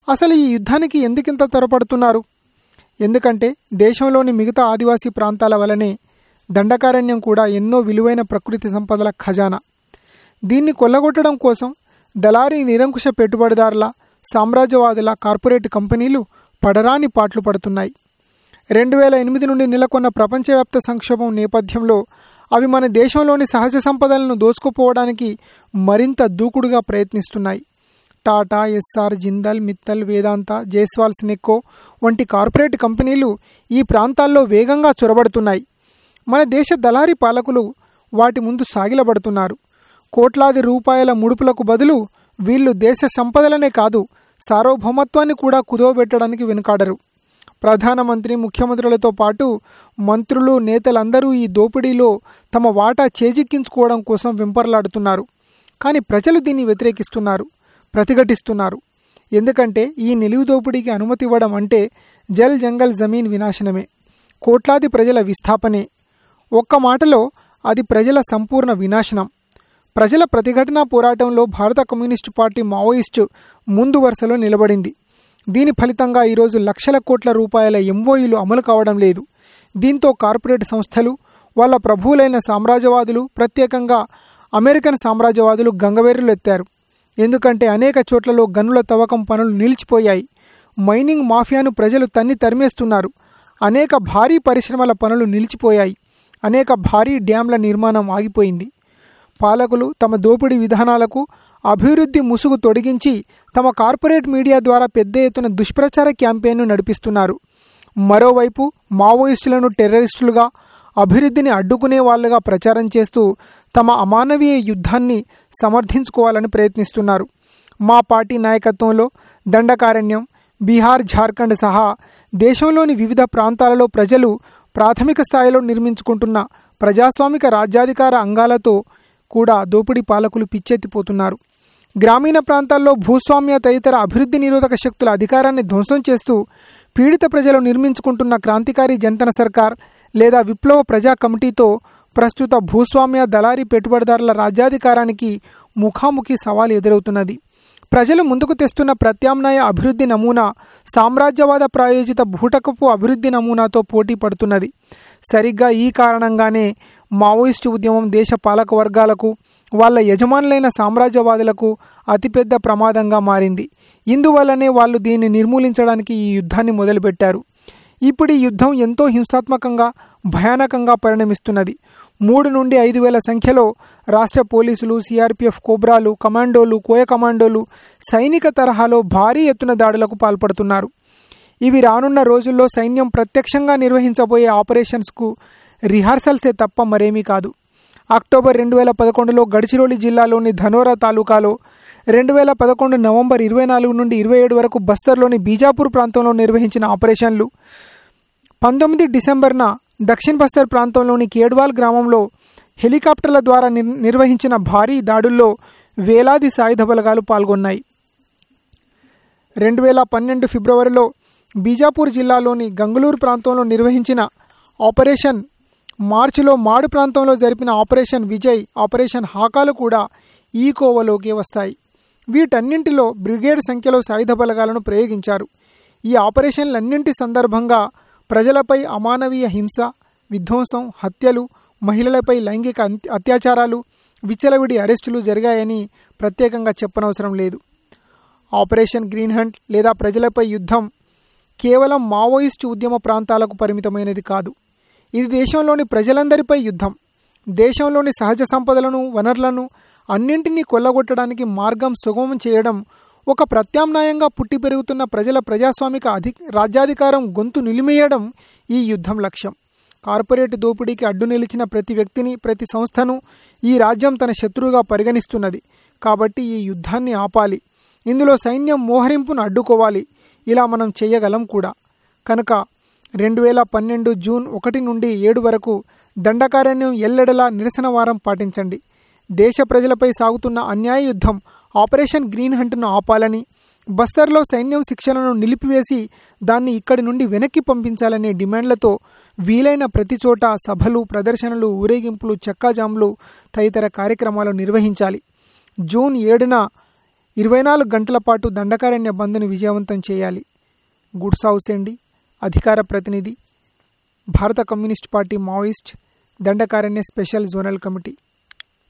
అసలు ఈ యుద్ధానికి ఎందుకింత త్వరపడుతున్నారు ఎందుకంటే దేశంలోని మిగతా ఆదివాసీ ప్రాంతాల వలనే దండకారణ్యం కూడా ఎన్నో విలువైన ప్రకృతి సంపదల ఖజానా దీన్ని కొల్లగొట్టడం కోసం దళారీ నిరంకుశ పెట్టుబడిదారుల సామ్రాజ్యవాదుల కార్పొరేట్ కంపెనీలు పడరాని పాట్లు పడుతున్నాయి రెండు వేల ఎనిమిది నుండి నెలకొన్న ప్రపంచవ్యాప్త సంక్షోభం నేపథ్యంలో అవి మన దేశంలోని సహజ సంపదలను దోచుకుపోవడానికి మరింత దూకుడుగా ప్రయత్నిస్తున్నాయి టాటా ఎస్ఆర్ జిందల్ మిత్తల్ వేదాంత జైస్వాల్ స్నెక్కో వంటి కార్పొరేట్ కంపెనీలు ఈ ప్రాంతాల్లో వేగంగా చొరబడుతున్నాయి మన దేశ దళారీ పాలకులు వాటి ముందు సాగిలబడుతున్నారు కోట్లాది రూపాయల ముడుపులకు బదులు వీళ్ళు దేశ సంపదలనే కాదు సార్వభౌమత్వాన్ని కూడా కుదవబెట్టడానికి వెనుకాడరు ప్రధానమంత్రి ముఖ్యమంత్రులతో పాటు మంత్రులు నేతలందరూ ఈ దోపిడీలో తమ వాటా చేజిక్కించుకోవడం కోసం వెంపర్లాడుతున్నారు కానీ ప్రజలు దీన్ని వ్యతిరేకిస్తున్నారు ప్రతిఘటిస్తున్నారు ఎందుకంటే ఈ నిలువు దోపిడీకి అనుమతి ఇవ్వడం అంటే జల్ జంగల్ జమీన్ వినాశనమే కోట్లాది ప్రజల విస్థాపనే ఒక్క మాటలో అది ప్రజల సంపూర్ణ వినాశనం ప్రజల ప్రతిఘటన పోరాటంలో భారత కమ్యూనిస్టు పార్టీ మావోయిస్టు ముందు వరుసలో నిలబడింది దీని ఫలితంగా ఈరోజు లక్షల కోట్ల రూపాయల ఎంఓఈలు అమలు కావడం లేదు దీంతో కార్పొరేట్ సంస్థలు వాళ్ళ ప్రభువులైన సామ్రాజ్యవాదులు ప్రత్యేకంగా అమెరికన్ సామ్రాజ్యవాదులు గంగవేరులెత్తారు ఎందుకంటే అనేక చోట్లలో గనుల తవ్వకం పనులు నిలిచిపోయాయి మైనింగ్ మాఫియాను ప్రజలు తన్ని తరిమేస్తున్నారు అనేక భారీ పరిశ్రమల పనులు నిలిచిపోయాయి అనేక భారీ డ్యాంల నిర్మాణం ఆగిపోయింది పాలకులు తమ దోపిడీ విధానాలకు అభివృద్ధి ముసుగు తొడిగించి తమ కార్పొరేట్ మీడియా ద్వారా పెద్ద ఎత్తున దుష్ప్రచార క్యాంపెయిన్ను నడిపిస్తున్నారు మరోవైపు మావోయిస్టులను టెర్రరిస్టులుగా అభివృద్ధిని అడ్డుకునే వాళ్ళుగా ప్రచారం చేస్తూ తమ అమానవీయ యుద్ధాన్ని సమర్థించుకోవాలని ప్రయత్నిస్తున్నారు మా పార్టీ నాయకత్వంలో దండకారణ్యం బీహార్ జార్ఖండ్ సహా దేశంలోని వివిధ ప్రాంతాలలో ప్రజలు ప్రాథమిక స్థాయిలో నిర్మించుకుంటున్న ప్రజాస్వామిక రాజ్యాధికార అంగాలతో కూడా దోపిడీ పాలకులు పిచ్చెత్తిపోతున్నారు గ్రామీణ ప్రాంతాల్లో భూస్వామ్య తదితర అభివృద్ధి నిరోధక శక్తుల అధికారాన్ని ధ్వంసం చేస్తూ పీడిత ప్రజలు నిర్మించుకుంటున్న క్రాంతికారి జంతన సర్కార్ లేదా విప్లవ ప్రజా కమిటీతో ప్రస్తుత భూస్వామ్య దళారీ పెట్టుబడిదారుల రాజ్యాధికారానికి ముఖాముఖి సవాల్ ఎదురవుతున్నది ప్రజలు ముందుకు తెస్తున్న ప్రత్యామ్నాయ అభివృద్ధి నమూనా సామ్రాజ్యవాద ప్రాయోజిత భూటకపు అభివృద్ధి నమూనాతో పోటీ పడుతున్నది సరిగ్గా ఈ కారణంగానే మావోయిస్టు ఉద్యమం దేశ పాలక వర్గాలకు వాళ్ళ యజమానులైన సామ్రాజ్యవాదులకు అతిపెద్ద ప్రమాదంగా మారింది ఇందువల్లనే వాళ్ళు దీన్ని నిర్మూలించడానికి ఈ యుద్ధాన్ని మొదలుపెట్టారు ఇప్పుడు ఈ యుద్ధం ఎంతో హింసాత్మకంగా భయానకంగా పరిణమిస్తున్నది మూడు నుండి ఐదు వేల సంఖ్యలో రాష్ట్ర పోలీసులు సిఆర్పిఎఫ్ కోబ్రాలు కమాండోలు కోయ కమాండోలు సైనిక తరహాలో భారీ ఎత్తున దాడులకు పాల్పడుతున్నారు ఇవి రానున్న రోజుల్లో సైన్యం ప్రత్యక్షంగా నిర్వహించబోయే ఆపరేషన్స్కు రిహార్సల్సే తప్ప మరేమీ కాదు అక్టోబర్ రెండు వేల పదకొండులో గడిచిరోలి జిల్లాలోని ధనోరా తాలూకాలో రెండు వేల పదకొండు నవంబర్ ఇరవై నాలుగు నుండి ఇరవై ఏడు వరకు బస్తర్లోని బీజాపూర్ ప్రాంతంలో నిర్వహించిన ఆపరేషన్లు పంతొమ్మిది డిసెంబర్న దక్షిణ బస్తర్ ప్రాంతంలోని కేడ్వాల్ గ్రామంలో హెలికాప్టర్ల ద్వారా నిర్ నిర్వహించిన భారీ దాడుల్లో వేలాది సాయుధ బలగాలు పాల్గొన్నాయి రెండు వేల పన్నెండు ఫిబ్రవరిలో బీజాపూర్ జిల్లాలోని గంగులూరు ప్రాంతంలో నిర్వహించిన ఆపరేషన్ మార్చిలో మాడు ప్రాంతంలో జరిపిన ఆపరేషన్ విజయ్ ఆపరేషన్ హాకాలు కూడా ఈ కోవలోకి వస్తాయి వీటన్నింటిలో బ్రిగేడ్ సంఖ్యలో సాయుధ బలగాలను ప్రయోగించారు ఈ ఆపరేషన్లన్నింటి సందర్భంగా ప్రజలపై అమానవీయ హింస విధ్వంసం హత్యలు మహిళలపై లైంగిక అత్యాచారాలు విచ్చలవిడి అరెస్టులు జరిగాయని ప్రత్యేకంగా చెప్పనవసరం లేదు ఆపరేషన్ గ్రీన్ హంట్ లేదా ప్రజలపై యుద్ధం కేవలం మావోయిస్టు ఉద్యమ ప్రాంతాలకు పరిమితమైనది కాదు ఇది దేశంలోని ప్రజలందరిపై యుద్ధం దేశంలోని సహజ సంపదలను వనరులను అన్నింటినీ కొల్లగొట్టడానికి మార్గం సుగమం చేయడం ఒక ప్రత్యామ్నాయంగా పుట్టి పెరుగుతున్న ప్రజల ప్రజాస్వామిక అధి రాజ్యాధికారం గొంతు నిలిమేయడం ఈ యుద్ధం లక్ష్యం కార్పొరేట్ దోపిడీకి అడ్డు నిలిచిన ప్రతి వ్యక్తిని ప్రతి సంస్థను ఈ రాజ్యం తన శత్రువుగా పరిగణిస్తున్నది కాబట్టి ఈ యుద్ధాన్ని ఆపాలి ఇందులో సైన్యం మోహరింపును అడ్డుకోవాలి ఇలా మనం చేయగలం కూడా కనుక రెండు వేల పన్నెండు జూన్ ఒకటి నుండి ఏడు వరకు దండకారణ్యం ఎల్లెడలా నిరసన వారం పాటించండి దేశ ప్రజలపై సాగుతున్న అన్యాయ యుద్ధం ఆపరేషన్ గ్రీన్ హంట్ను ఆపాలని బస్తర్లో సైన్యం శిక్షణను నిలిపివేసి దాన్ని ఇక్కడి నుండి వెనక్కి పంపించాలనే డిమాండ్లతో వీలైన ప్రతి చోట సభలు ప్రదర్శనలు ఊరేగింపులు చెక్కాజాములు తదితర కార్యక్రమాలు నిర్వహించాలి జూన్ ఏడున ఇరవై నాలుగు గంటల పాటు దండకారణ్య బంద్ను విజయవంతం చేయాలి గుడ్స్ హౌస్ ఎండి అధికార ప్రతినిధి భారత communist party Maoist Dandakaranya special zonal committee